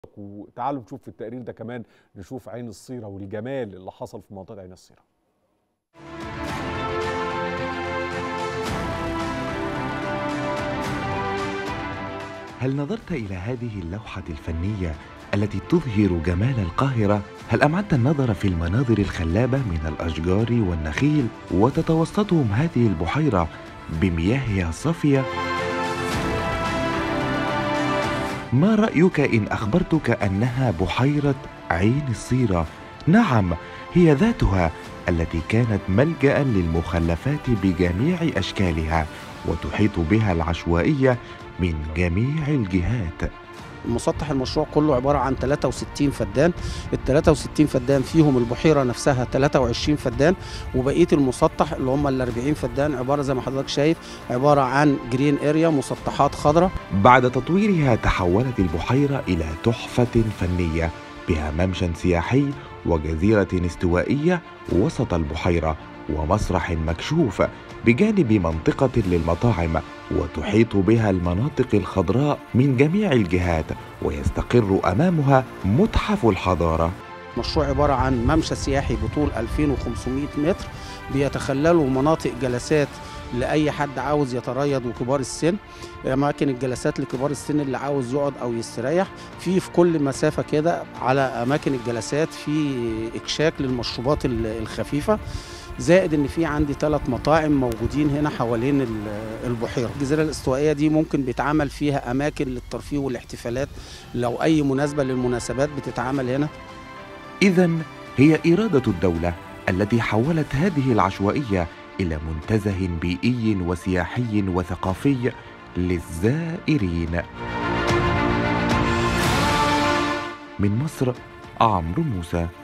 وتعالوا نشوف في التقرير ده كمان نشوف عين الصيرة والجمال اللي حصل في منطقة عين الصيرة هل نظرت إلى هذه اللوحة الفنية التي تظهر جمال القاهرة؟ هل أمعنت النظر في المناظر الخلابة من الأشجار والنخيل وتتوسطهم هذه البحيرة بمياهها الصافية؟ ما رأيك إن أخبرتك أنها بحيرة عين الصيرة؟ نعم هي ذاتها التي كانت ملجأ للمخلفات بجميع أشكالها وتحيط بها العشوائية من جميع الجهات مسطح المشروع كله عبارة عن 63 فدان ال 63 فدان فيهم البحيرة نفسها 23 فدان وبقية المسطح اللي هم ال 40 فدان عبارة زي ما حضرتك شايف عبارة عن جرين اريا مسطحات خضراء بعد تطويرها تحولت البحيرة إلى تحفة فنية بها ممشى سياحي وجزيرة استوائية وسط البحيرة ومسرح مكشوف بجانب منطقة للمطاعم وتحيط بها المناطق الخضراء من جميع الجهات ويستقر أمامها متحف الحضارة مشروع عبارة عن ممشى سياحي بطول 2500 متر بيتخلله مناطق جلسات لأي حد عاوز يتريض وكبار السن أماكن الجلسات لكبار السن اللي عاوز يقعد أو يستريح في في كل مسافة كده على أماكن الجلسات في إكشاك للمشروبات الخفيفة زائد ان في عندي ثلاث مطاعم موجودين هنا حوالين البحيره الجزيره الاستوائيه دي ممكن بيتعمل فيها اماكن للترفيه والاحتفالات لو اي مناسبه للمناسبات بتتعمل هنا اذا هي اراده الدوله التي حولت هذه العشوائيه الى منتزه بيئي وسياحي وثقافي للزائرين من مصر عمرو موسى